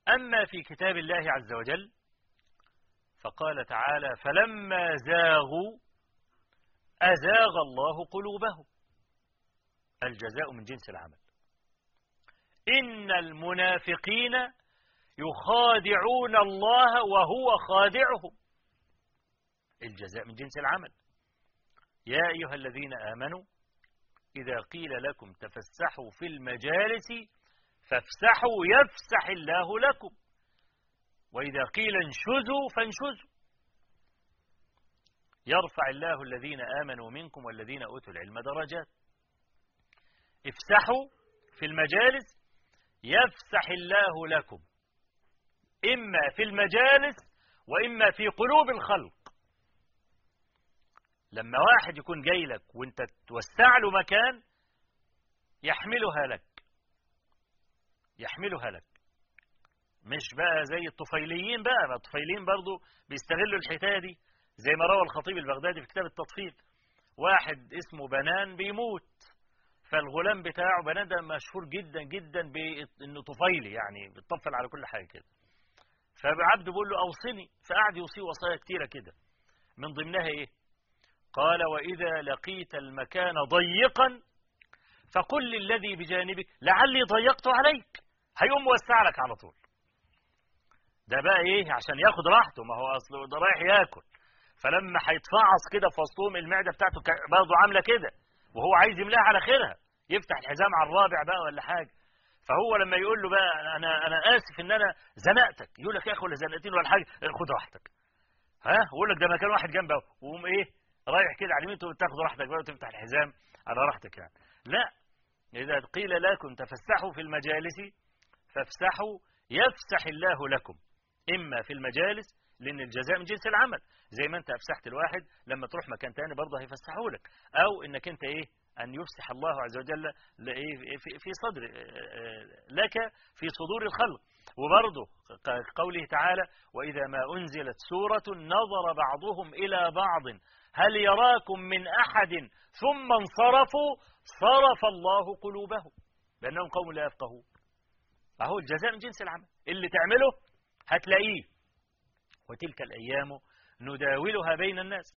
أما في كتاب الله عز وجل فقال تعالى فلما زاغوا أزاغ الله قلوبهم الجزاء من جنس العمل إن المنافقين يخادعون الله وهو خادعهم الجزاء من جنس العمل يا أيها الذين آمنوا إذا قيل لكم تفسحوا في المجالس فافسحوا يفسح الله لكم وإذا قيل انشزوا فانشزوا يرفع الله الذين آمنوا منكم والذين أوتوا العلم درجات افسحوا في المجالس يفسح الله لكم إما في المجالس وإما في قلوب الخلق لما واحد يكون جاي لك وانت توسع له مكان يحملها لك يحملها لك مش بقى زي الطفيليين بقى ما الطفيليين برضو بيستغلوا الحكايه دي زي ما روى الخطيب البغدادي في كتاب التطفيل واحد اسمه بنان بيموت فالغلام بتاعه بنان ده مشهور جدا جدا بانه طفيلي يعني بيطفل على كل حاجه كده فعبده بيقول له اوصني فقعد يوصيه وصايا كتيره كده من ضمنها ايه قال واذا لقيت المكان ضيقا فقل للذي بجانبك لعلي ضيقت عليك هيقوم موسع لك على طول ده بقى ايه عشان ياخد راحته ما هو اصله ده رايح ياكل فلما هيتفعص كده في وسطهم المعده بتاعته برضه عامله كده وهو عايز يملاها على خيرها يفتح الحزام على الرابع بقى ولا حاجه فهو لما يقول له بقى انا انا اسف ان انا زنقتك يقول لك يا اخي ولا زنقتين ولا حاجه خد راحتك ها يقول لك ده مكان واحد جنبه وقوم ايه رايح كده على اليمين تاخد راحتك بقى وتفتح الحزام على راحتك يعني لا اذا قيل لكم تفسحوا في المجالس فافسحوا يفسح الله لكم اما في المجالس لان الجزاء من جنس العمل زي ما انت افسحت الواحد لما تروح مكان تاني برضه هيفسحوا لك او انك انت ايه ان يفسح الله عز وجل في صدر لك في صدور الخلق وبرضه قوله تعالى واذا ما انزلت سوره نظر بعضهم الى بعض هل يراكم من احد ثم انصرفوا صرف الله قلوبهم لانهم قوم لا يفقهون اهو الجزاء من جنس العمل اللي تعمله هتلاقيه وتلك الأيام نداولها بين الناس